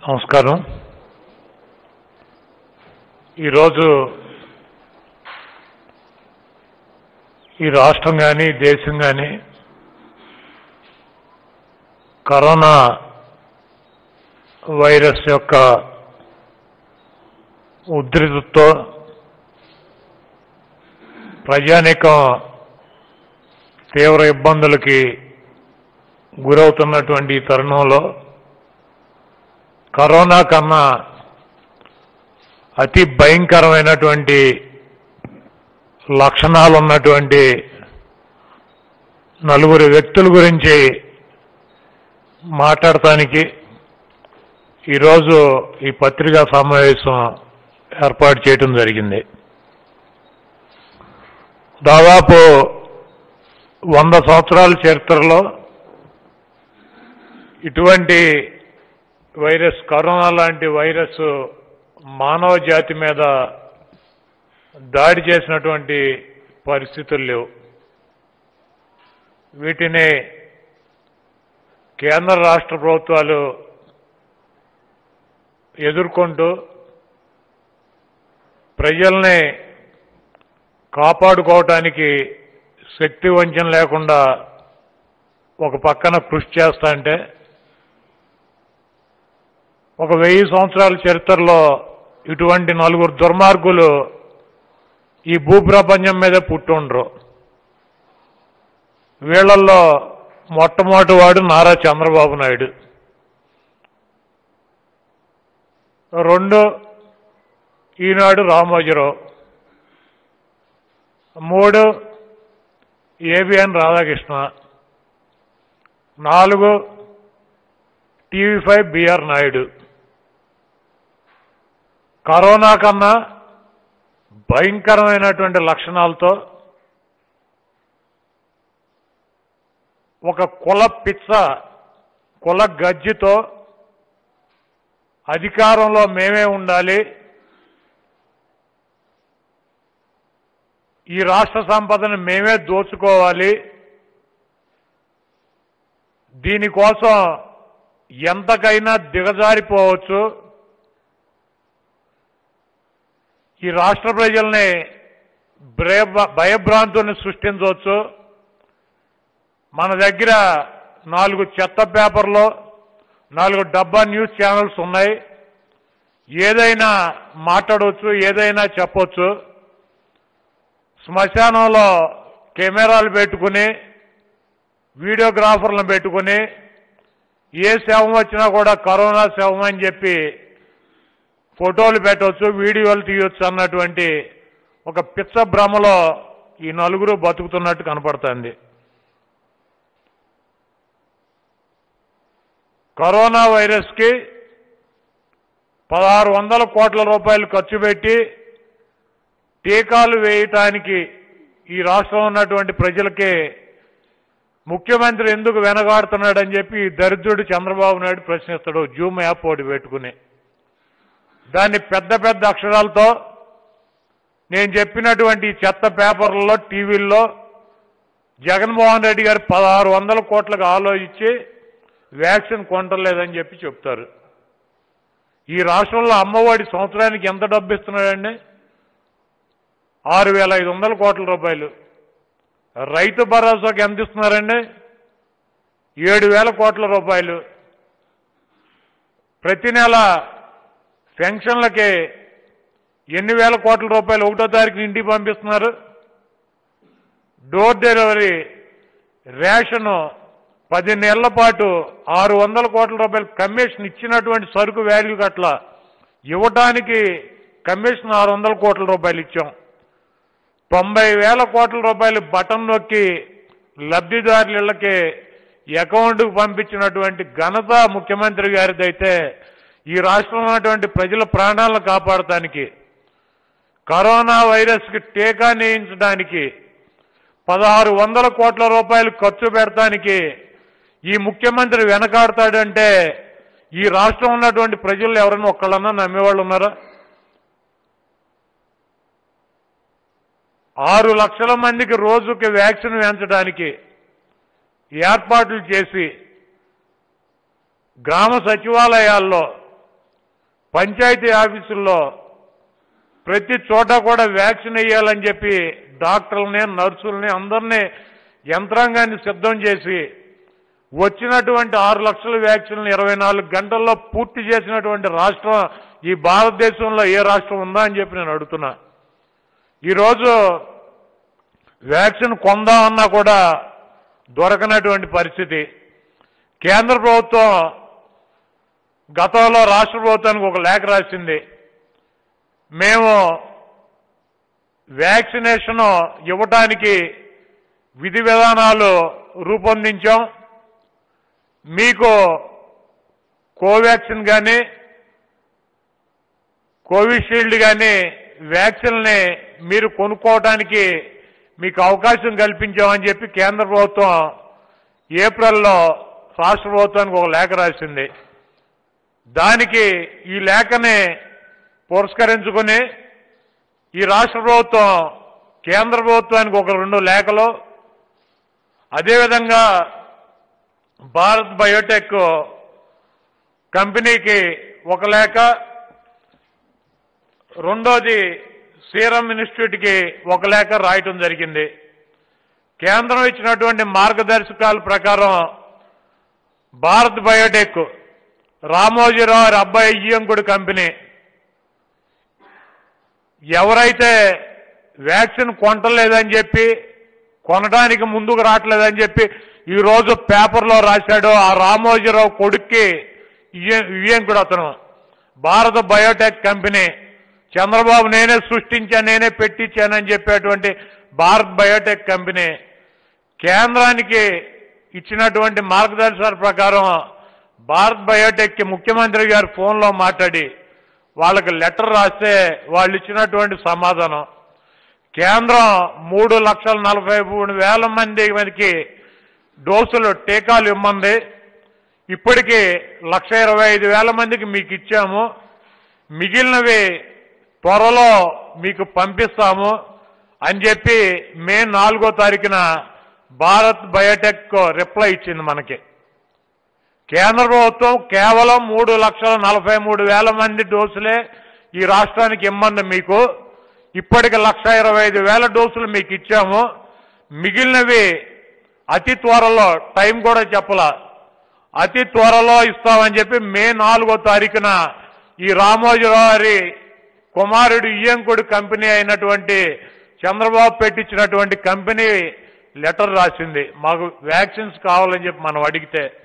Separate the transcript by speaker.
Speaker 1: నమస్కారం ఈరోజు ఈ రాష్ట్రం కానీ దేశం కానీ కరోనా వైరస్ యొక్క ఉధృతితో ప్రజానీకం తీవ్ర ఇబ్బందులకి గురవుతున్నటువంటి ఈ తరుణంలో కరోనా కన్నా అతి భయంకరమైనటువంటి లక్షణాలు ఉన్నటువంటి నలుగురు వ్యక్తుల గురించి మాట్లాడటానికి ఈరోజు ఈ పత్రికా సమావేశం ఏర్పాటు చేయటం జరిగింది దాదాపు వంద సంవత్సరాల చరిత్రలో ఇటువంటి వైరస్ కరోనా లాంటి వైరస్ మానవ జాతి మీద దాడి చేసినటువంటి పరిస్థితులు లేవు వీటిని కేంద్ర రాష్ట్ర ప్రభుత్వాలు ఎదుర్కొంటూ ప్రజల్ని కాపాడుకోవటానికి శక్తి వంచన లేకుండా ఒక పక్కన కృషి చేస్తా అంటే ఒక వెయ్యి సంవత్సరాల చరిత్రలో ఇటువంటి నలుగురు దుర్మార్గులు ఈ భూప్రపంచం మీద పుట్టుండ్రు వీళ్ళల్లో మొట్టమొదటి వాడు నారా చంద్రబాబు నాయుడు రెండు ఈనాడు రామోజీరావు మూడు ఏబిఎన్ రాధాకృష్ణ నాలుగు TV five BR Naidu corona కన్నా భయంకరమైనటువంటి లక్షణాలతో ఒక కుల పిచ్చ కుల గజ్జితో అధికారంలో మేమే ఉండాలి ఈ రాష్ట్ర సంపదను మేమే దోచుకోవాలి దీనికోసం ఎంతకైనా దిగజారిపోవచ్చు ఈ రాష్ట్ర ప్రజల్ని భయ- భయభ్రాంతుల్ని సృష్టించవచ్చు మన దగ్గర నాలుగు చెత్త పేపర్లు నాలుగు డబ్బా న్యూస్ ఛానల్స్ ఉన్నాయి ఏదైనా మాట్లాడవచ్చు ఏదైనా చెప్పొచ్చు శ్మశానంలో కెమెరాలు పెట్టుకుని వీడియోగ్రాఫర్లను పెట్టుకుని ఏ శవం వచ్చినా కూడా కరోనా శవం అని చెప్పి ఫోటోలు పెట్టవచ్చు వీడియోలు తీయొచ్చు అన్నటువంటి ఒక పిచ్చ భ్రమలో ఈ నలుగురు బతుకుతున్నట్టు కనపడుతుంది కరోనా వైరస్కి పదహారు వందల కోట్ల రూపాయలు ఖర్చు పెట్టి టీకాలు వేయటానికి ఈ రాష్ట్రంలో ఉన్నటువంటి ప్రజలకి ముఖ్యమంత్రి ఎందుకు వెనగాడుతున్నాడని చెప్పి ఈ దరిద్రుడు చంద్రబాబు నాయుడు ప్రశ్నిస్తాడు జూమ్ యాప్ ఒకటి పెట్టుకుని దాన్ని పెద్ద పెద్ద అక్షరాలతో నేను చెప్పినటువంటి ఈ చెత్త పేపర్లలో టీవీల్లో జగన్మోహన్ రెడ్డి గారు పదహారు వందల కోట్లకు ఆలోచించి వ్యాక్సిన్ కొనలేదని చెప్పి చెప్తారు ఈ రాష్ట్రంలో అమ్మఒడి సంవత్సరానికి ఎంత డబ్బు ఇస్తున్నాడండి ఆరు వేల ఐదు వందల కోట్ల రూపాయలు రైతు భరోసాకి ఎంత ఇస్తున్నారండి ఏడు వేల కోట్ల రూపాయలు ప్రతి నెల పెన్షన్లకి ఎన్ని వేల కోట్ల రూపాయలు ఒకటో తారీఖు ఇంటికి పంపిస్తున్నారు డోర్ డెలివరీ రేషను పది నెలల పాటు ఆరు వందల కోట్ల రూపాయలు కమిషన్ ఇచ్చినటువంటి సరుకు వాల్యూ అట్లా ఇవ్వటానికి కమిషన్ ఆరు వందల కోట్ల రూపాయలు ఇచ్చాం తొంభై వేల కోట్ల రూపాయలు బటన్ నొక్కి లబ్ధిదారులకి అకౌంట్కు పంపించినటువంటి ఘనత ముఖ్యమంత్రి గారిదైతే ఈ రాష్ట్రంలో ఉన్నటువంటి ప్రజల ప్రాణాలను కాపాడటానికి కరోనా వైరస్కి టీకా నేయించడానికి పదహారు వందల కోట్ల రూపాయలు ఖర్చు పెడటానికి ఈ ముఖ్యమంత్రి వెనకాడతాడంటే ఈ రాష్ట్రం ఉన్నటువంటి ప్రజలు ఎవరైనా ఒక్కళ్ళన్నా నమ్మేవాళ్ళు ఉన్నారా ఆరు లక్షల మందికి రోజుకి వ్యాక్సిన్ వేయించడానికి ఏర్పాట్లు చేసి గ్రామ సచివాలయాల్లో పంచాయతీ ఆఫీసుల్లో ప్రతి చోట కూడా వ్యాక్సిన్ వేయాలని చెప్పి డాక్టర్లని నర్సుల్ని అందరినీ యంత్రాంగాన్ని సిద్ధం చేసి వచ్చినటువంటి ఆరు లక్షల వ్యాక్సిన్లు ఇరవై నాలుగు గంటల్లో పూర్తి చేసినటువంటి రాష్ట్రం ఈ భారతదేశంలో ఏ రాష్ట్రం ఉందా అని చెప్పి నేను అడుగుతున్నా ఈరోజు వ్యాక్సిన్ కొందామన్నా కూడా దొరకనటువంటి పరిస్థితి కేంద్ర ప్రభుత్వం గతంలో రాష్ట్ర ప్రభుత్వానికి ఒక లేఖ రాసింది మేము వ్యాక్సినేషన్ ఇవ్వటానికి విధి విధానాలు రూపొందించాం మీకు కోవాక్సిన్ కానీ కోవిషీల్డ్ కానీ వ్యాక్సిన్ని మీరు కొనుక్కోవడానికి మీకు అవకాశం కల్పించామని చెప్పి కేంద్ర ప్రభుత్వం ఏప్రిల్లో రాష్ట్ర ప్రభుత్వానికి ఒక లేఖ రాసింది దానికి ఈ లేఖని పురస్కరించుకుని ఈ రాష్ట్ర ప్రభుత్వం కేంద్ర ప్రభుత్వానికి ఒక రెండు లేఖలు అదేవిధంగా భారత్ బయోటెక్ కంపెనీకి ఒక లేఖ రెండోది సీరం ఇన్స్టిట్యూట్కి ఒక లేఖ రాయటం జరిగింది కేంద్రం ఇచ్చినటువంటి మార్గదర్శకాల ప్రకారం భారత్ బయోటెక్ రామోజీరావు గారి అబ్బాయి ఇయ్యంకుడి కంపెనీ ఎవరైతే వ్యాక్సిన్ కొంటలేదని చెప్పి కొనడానికి ముందుకు రావట్లేదని చెప్పి ఈ రోజు పేపర్లో రాశాడో ఆ రామోజీరావు కొడుక్కి ఇయ్యంకుడు అతను భారత బయోటెక్ కంపెనీ చంద్రబాబు నేనే సృష్టించాను నేనే పెట్టించానని చెప్పేటువంటి భారత్ బయోటెక్ కంపెనీ కేంద్రానికి ఇచ్చినటువంటి మార్గదర్శకాల ప్రకారం భారత్ బయోటెక్కి ముఖ్యమంత్రి గారు ఫోన్లో మాట్లాడి వాళ్ళకి లెటర్ రాస్తే వాళ్ళు ఇచ్చినటువంటి సమాధానం కేంద్రం మూడు లక్షల నలభై మూడు వేల మంది మనకి డోసులు టీకాలు ఇమ్మంది ఇప్పటికీ లక్ష ఇరవై ఐదు వేల మందికి మీకు ఇచ్చాము మిగిలినవి త్వరలో మీకు పంపిస్తాము అని చెప్పి మే నాలుగో తారీఖున భారత్ బయోటెక్ రిప్లై ఇచ్చింది మనకి కేంద్ర ప్రభుత్వం కేవలం మూడు లక్షల నలభై మూడు వేల మంది డోసులే ఈ రాష్ట్రానికి ఇమ్మంది మీకు ఇప్పటికి లక్ష ఇరవై ఐదు వేల డోసులు మీకు ఇచ్చాము మిగిలినవి అతి త్వరలో టైం కూడా చెప్పలా అతి త్వరలో ఇస్తామని చెప్పి మే నాలుగో తారీఖున ఈ రామోజీరావు గారి కుమారుడు ఇయ్యంకుడు కంపెనీ అయినటువంటి చంద్రబాబు పెట్టించినటువంటి కంపెనీ లెటర్ రాసింది మాకు వ్యాక్సిన్స్ కావాలని చెప్పి మనం అడిగితే